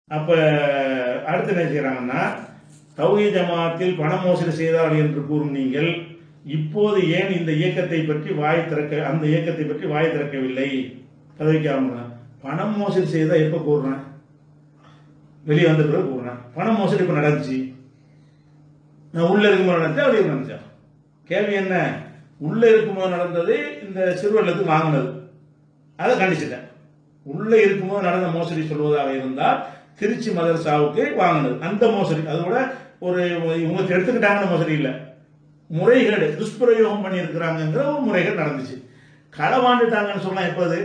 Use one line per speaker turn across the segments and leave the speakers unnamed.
அப்ப அடுத்து என்ன செய்யறாங்கன்னா தௌஹீ ஜமாத்தில் பண மோசடி செய்தார்கள் என்று கூறும் நீங்கள் இப்போது ஏன் இந்த இயக்கத்தை பற்றி வாய் திறக்க அந்த இயக்கத்தை பற்றி வாய் திறக்கவில்லை பதவிக்காம பணம் மோசடி செய்தா எப்ப கூறுறேன் வெளியே வந்த பிறகு கூறுறேன் பணம் மோசடி இப்ப நடந்துச்சு நான் உள்ள இருக்கும்போது நடந்துச்சு வெளியே நடந்துச்சா கேள்வி என்ன உள்ள இருக்கும்போது நடந்தது இந்த சிறுவர்களுக்கு வாங்கினது அதை கண்டிச்சிட்டேன் உள்ள இருக்கும்போது நடந்த மோசடி சொல்வதாக இருந்தால் திருச்சி மதரசாவுக்கு வாங்கினது அந்த மோசடி அது கூட ஒரு இவங்க எடுத்துக்கிட்டாங்கன்னு மோசடி இல்லை முறைகேடு துஷ்பிரயோகம் பண்ணியிருக்கிறாங்கிற ஒரு முறைகேடு நடந்துச்சு களவாண்டுட்டாங்கன்னு சொன்னா எப்போது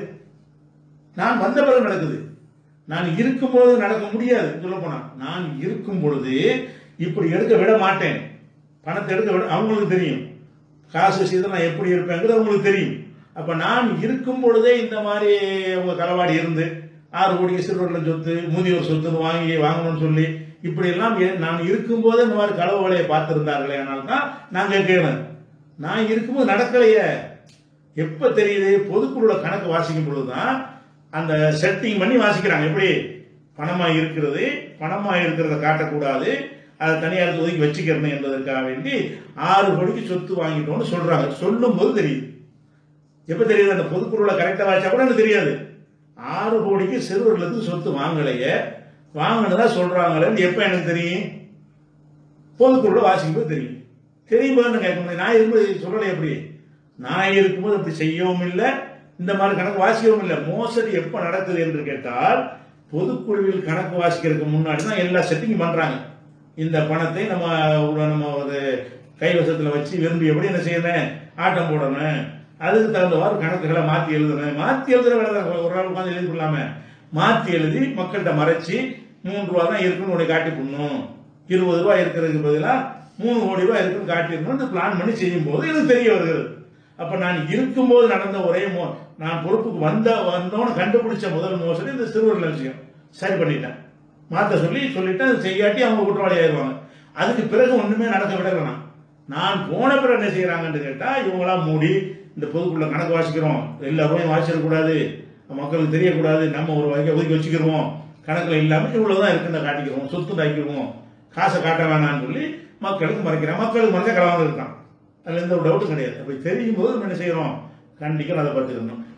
நான் வந்த பிறகு நடக்குது நான் இருக்கும்போது நடக்க முடியாது சொல்ல போனா நான் இருக்கும் பொழுது இப்படி எடுக்க விட மாட்டேன் பணத்தை எடுக்க விட அவங்களுக்கு தெரியும் காசு விஷயத்தில் நான் எப்படி இருப்பேங்கிறது அவங்களுக்கு தெரியும் அப்ப நான் இருக்கும் பொழுதே இந்த மாதிரி அவங்க களவாடி இருந்து ஆறு கோடிக்கு சிறுவர்கள் சொத்து முதியோர் சொத்துன்னு வாங்கி வாங்கணும்னு சொல்லி இப்படி எல்லாம் ஏ- நான் இருக்கும்போது இந்த மாதிரி களவு வேலையை பார்த்திருந்தார்களே ஆனால் தான் நான் கேட்கிறேன் நான் இருக்கும்போது நடக்கலையே எப்ப தெரியுது பொதுக்குழுல கணக்கு வாசிக்கும் பொழுதுதான் அந்த செட்டிங் பண்ணி வாசிக்கிறாங்க எப்படி பணமா இருக்கிறது பணமா இருக்கிறத காட்டக்கூடாது அதை தனியாருக்கு ஒதுக்கி வச்சுக்கிறணும் என்பதற்காக வேண்டி ஆறு கோடிக்கு சொத்து வாங்கிட்டோம்னு சொல்றாங்க சொல்லும் போது தெரியுது எப்ப தெரியுது அந்த பொதுக்குழுல கரெக்டா வாசிச்சா கூட எனக்கு தெரியாது ஆறு கோடிக்கு சிறுவர்களுக்கு சொத்து வாங்கலையே வாங்கினதா சொல்றாங்களேன்னு எப்ப எனக்கு தெரியும் பொதுக்குழுல வாசிக்கும் போது தெரியும் தெரியும் போது நான் கேட்க முடியும் நான் இருக்கும்போது சொல்லலை எப்படி நான் இருக்கும்போது அப்படி செய்யவும் இல்லை இந்த மாதிரி கணக்கு வாசிக்கவும் இல்லை மோசடி எப்ப நடக்குது என்று கேட்டால் பொதுக்குழுவில் கணக்கு வாசிக்கிறதுக்கு முன்னாடி தான் எல்லா செட்டிங் பண்றாங்க இந்த பணத்தை நம்ம ஒரு நம்ம ஒரு கைவசத்துல வச்சு விரும்பி எப்படி என்ன செய்யணும் ஆட்டம் போடணும் அதுக்கு தகுந்தவாறு கணக்குகளை மாத்தி எழுதணும் மாத்தி எழுதுற வேலை தான் ஒரு நாள் உட்காந்து எழுதி கொள்ளாம மாத்தி எழுதி மக்கள்கிட்ட மறைச்சு மூன்று ரூபா தான் இருக்குன்னு உன்னை காட்டி போடணும் இருபது ரூபாய் இருக்கிறதுக்கு பதிலா மூணு கோடி ரூபாய் இருக்குன்னு காட்டிடணும்னு பிளான் பண்ணி செய்யும் போது எனக்கு தெரிய வருகிறது அப்ப நான் இருக்கும்போது நடந்த ஒரே மோ நான் பொறுப்புக்கு வந்த வந்தோன்னு கண்டுபிடிச்ச முதல் மோசடி இந்த சிறுவர்கள் விஷயம் சரி பண்ணிட்டேன் மாத்த சொல்லி சொல்லிட்டேன் அதை செய்யாட்டி அவங்க குற்றவாளி ஆயிடுவாங்க அதுக்கு பிறகு ஒண்ணுமே நடக்க விடல நான் நான் போன பிறகு என்ன செய்யறாங்கன்னு கேட்டா இவங்களாம் மூடி இந்த பொதுக்குள்ள கணக்கு வாசிக்கிறோம் எல்லா ரூபாயும் வாசிடக்கூடாது மக்களுக்கு தெரியக்கூடாது நம்ம ஒரு வகை ஒதுக்கி வச்சுக்கிறோம் கணக்குல இல்லாம இவ்வளவுதான் இருக்குன்னு காட்டிக்கிறோம் சொத்து தாக்கிடுவோம் காசை காட்ட வேணாம்னு சொல்லி மக்களுக்கு மறைக்கிறேன் மக்களுக்கு மறைச்சா கலவாங்க இருக்கான் அதுல எந்த ஒரு டவுட்டும் கிடையாது அப்படி தெரியும் போது நம்ம என்ன செய்யறோம் கண்டிக்கணும் அதை பார்த்துக்கணும்